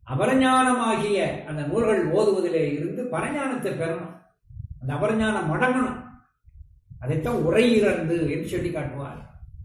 அபரஞானமாகிய அந்த நூல்கள் ஓதுவதிலே இருந்து பரஞானத்தை பெறணும் அந்த அபரஞானம் மடங்கணும் அதைத்தான் உரையிறந்து என்று சொல்லி காட்டுவார்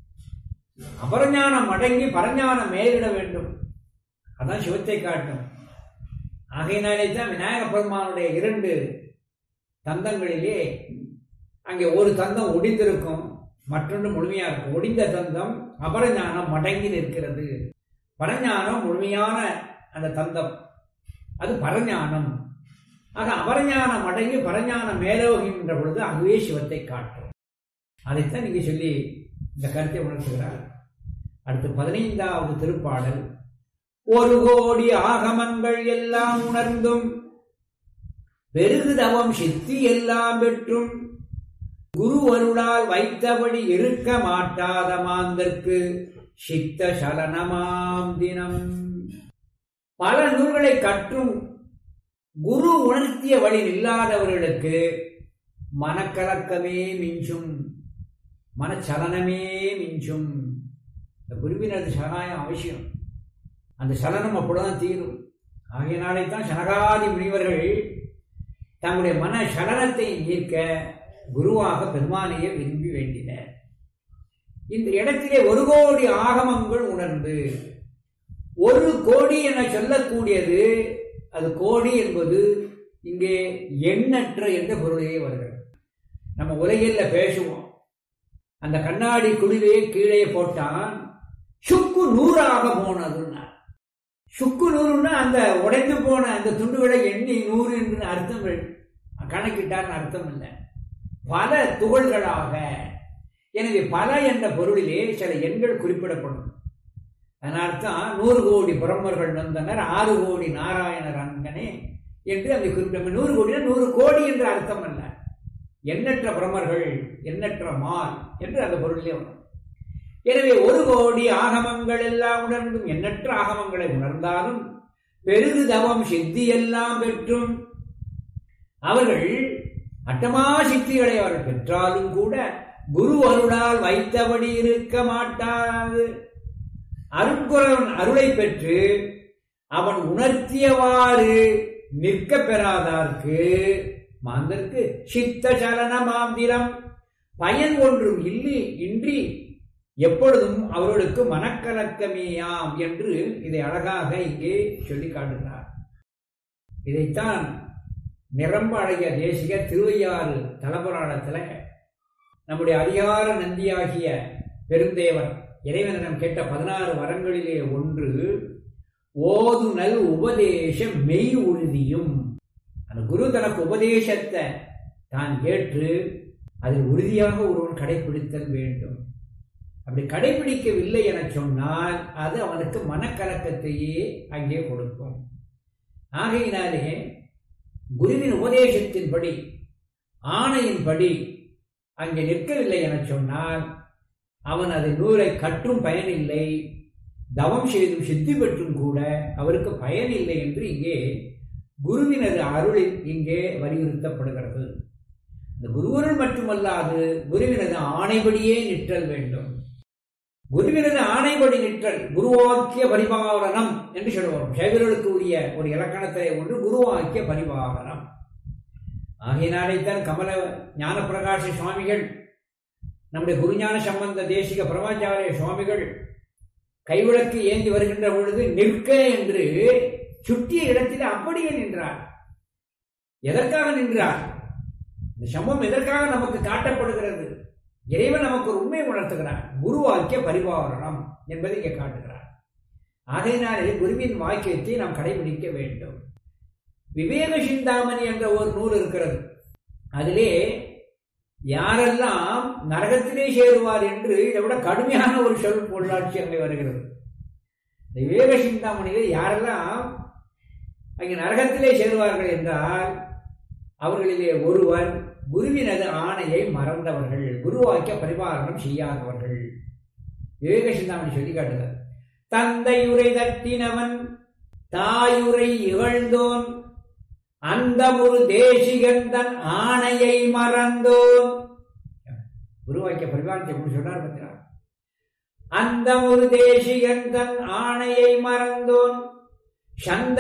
அபரஞானம் அடங்கி பரஞானம் மேலிட வேண்டும் அதான் சிவத்தை காட்டும் ஆகையினாலே தான் விநாயக பெருமானுடைய இரண்டு தந்தங்களிலே அங்கே ஒரு தந்தம் ஒடிந்திருக்கும் மற்றொன்று முழுமையா இருக்கும் ஒடிந்த தந்தம் அபரஞானம் மடங்கி நிற்கிறது பரஞானம் முழுமையான அந்த தந்தம் அது பரஞானம் ஆக அபரஞானம் அடங்கி பரஞானம் மேலோகின்ற பொழுது அதுவே சிவத்தை காட்டும் அதைத்தான் நீங்க சொல்லி இந்த கருத்தை உணர்த்துகிறார் அடுத்து பதினைந்தாவது திருப்பாடல் ஒரு கோடி ஆகமங்கள் எல்லாம் உணர்ந்தும் பெருகுதவம் சித்தி எல்லாம் பெற்றும் குரு அருளால் வைத்தபடி இருக்க மாட்டாத மாந்தற்கு சித்த சலனமாம் தினம் பல நூல்களை கற்றும் குரு உணர்த்திய வழி இல்லாதவர்களுக்கு மனக்கலக்கமே மிஞ்சும் மனச்சலனமே மிஞ்சும் இந்த குருவினது சரணாயம் அவசியம் அந்த சலனம் அப்பொழுதுதான் தீரும் ஆகையினாலே தான் சனகாதி முனிவர்கள் தங்களுடைய மன சலனத்தை நீக்க குருவாக பெருமானையே விரும்பி வேண்டினர் இந்த இடத்திலே ஒரு கோடி ஆகமங்கள் உணர்ந்து ஒரு கோடி என சொல்லக்கூடியது அது கோடி என்பது இங்கே எண்ணற்ற என்ற பொருளையே வருகிறது நம்ம உலகில் பேசுவோம் அந்த கண்ணாடி குழிவே கீழே போட்டான் சுக்கு நூறாக போனதுன்னா சுக்கு நூறுன்னா அந்த உடைந்து போன அந்த துண்டுகளை எண்ணி நூறு என்று அர்த்தம் கணக்கிட்டான்னு அர்த்தம் இல்லை பல துகள்களாக எனவே பல என்ற பொருளிலே சில எண்கள் குறிப்பிடப்படும் அதனால்தான் நூறு கோடி புறமர்கள் வந்தனர் ஆறு கோடி நாராயணர் அங்கனே என்று அதை குறிப்பிட்ட நூறு கோடினா நூறு கோடி என்ற அர்த்தம் அல்ல எண்ணற்ற பிரமர்கள் எண்ணற்ற மால் என்று அந்த பொருளிலே வரும் எனவே ஒரு கோடி ஆகமங்கள் எல்லாம் உணர்ந்தும் எண்ணற்ற ஆகமங்களை உணர்ந்தாலும் பெருகு தவம் சித்தி எல்லாம் பெற்றும் அவர்கள் அட்டமா சித்திகளை அவர்கள் பெற்றாலும் கூட குரு அருளால் வைத்தபடி இருக்க மாட்டாது அருட்குறவன் அருளை பெற்று அவன் உணர்த்தியவாறு நிற்க பெறாதார்க்கு மாந்தற்கு சித்த சலன மாந்திரம் பயன் ஒன்றும் இல்லை இன்றி எப்பொழுதும் அவர்களுக்கு மனக்கலக்கமேயாம் என்று இதை அழகாக இங்கே சொல்லி காட்டுகிறார் இதைத்தான் நிரம்ப அழகிய தேசிக திருவையாறு தலபுராணத்தில் நம்முடைய அதிகார நந்தியாகிய பெருந்தேவன் இறைவனிடம் கேட்ட பதினாறு வரங்களிலே ஒன்று ஓதுனல் உபதேச மெய் உறுதியும் அந்த குரு தனக்கு உபதேசத்தை தான் ஏற்று அதில் உறுதியாக ஒருவன் கடைபிடித்தல் வேண்டும் அப்படி கடைபிடிக்கவில்லை என சொன்னால் அது அவனுக்கு மனக்கலக்கத்தையே அங்கே கொடுக்கும் ஆகையினாலே குருவின் உபதேசத்தின்படி ஆணையின்படி அங்கே நிற்கவில்லை என சொன்னால் அவன் அதை நூலை கற்றும் பயனில்லை தவம் செய்தும் சித்தி பெற்றும் கூட அவருக்கு பயனில்லை என்று இங்கே குருவினது அருளில் இங்கே வலியுறுத்தப்படுகிறது அந்த குருவருள் மட்டுமல்லாது குருவினது ஆணைபடியே நிற்றல் வேண்டும் குருவினது ஆணைபடி நிற்றல் குருவாக்கிய பரிபாலனம் என்று சொல்லுவோம் சைவர்களுக்கு உரிய ஒரு இலக்கணத்தை ஒன்று குருவாக்கிய பரிபாலனம் ஆகையினாலேத்தான் கமல ஞானப்பிரகாச சுவாமிகள் நம்முடைய குருஞான சம்பந்த தேசிக பிரமாச்சாரிய சுவாமிகள் கைவிளக்கு ஏந்தி வருகின்ற பொழுது நிற்க என்று சுட்டிய இடத்தில் அப்படியே நின்றார் எதற்காக நின்றார் இந்த சம்பவம் எதற்காக நமக்கு காட்டப்படுகிறது இறைவன் நமக்கு ஒரு உண்மையை உணர்த்துகிறார் குருவாக்கிய பரிபாலனம் என்பதை இங்கே காட்டுகிறார் ஆகையினாலே குருவின் வாக்கியத்தை நாம் கடைபிடிக்க வேண்டும் விவேக சிந்தாமணி என்ற ஒரு நூல் இருக்கிறது அதிலே யாரெல்லாம் நரகத்திலே சேருவார் என்று இதை விட கடுமையான ஒரு சொல் பொருளாட்சி அங்கே வருகிறது இந்த விவேக சிந்தாமணியிலே யாரெல்லாம் அங்கே நரகத்திலே சேருவார்கள் என்றால் அவர்களிலே ஒருவர் குருவினது ஆணையை மறந்தவர்கள் குருவாக்கிய பரிபாலனம் செய்யாதவர்கள் விவேக சிந்தாமணி சொல்லி காட்டுகிறார் தந்தையுரை தட்டினவன் தாயுரை இகழ்ந்தோன் அந்த ஒரு தேசிகன் தன் ஆணையை மறந்தோன் குருவாக்கிய பரிபாலனத்தை எப்படி சொன்னார் பார்த்தீங்களா அந்த ஒரு தேசிகன் தன் ஆணையை மறந்தோன் சந்த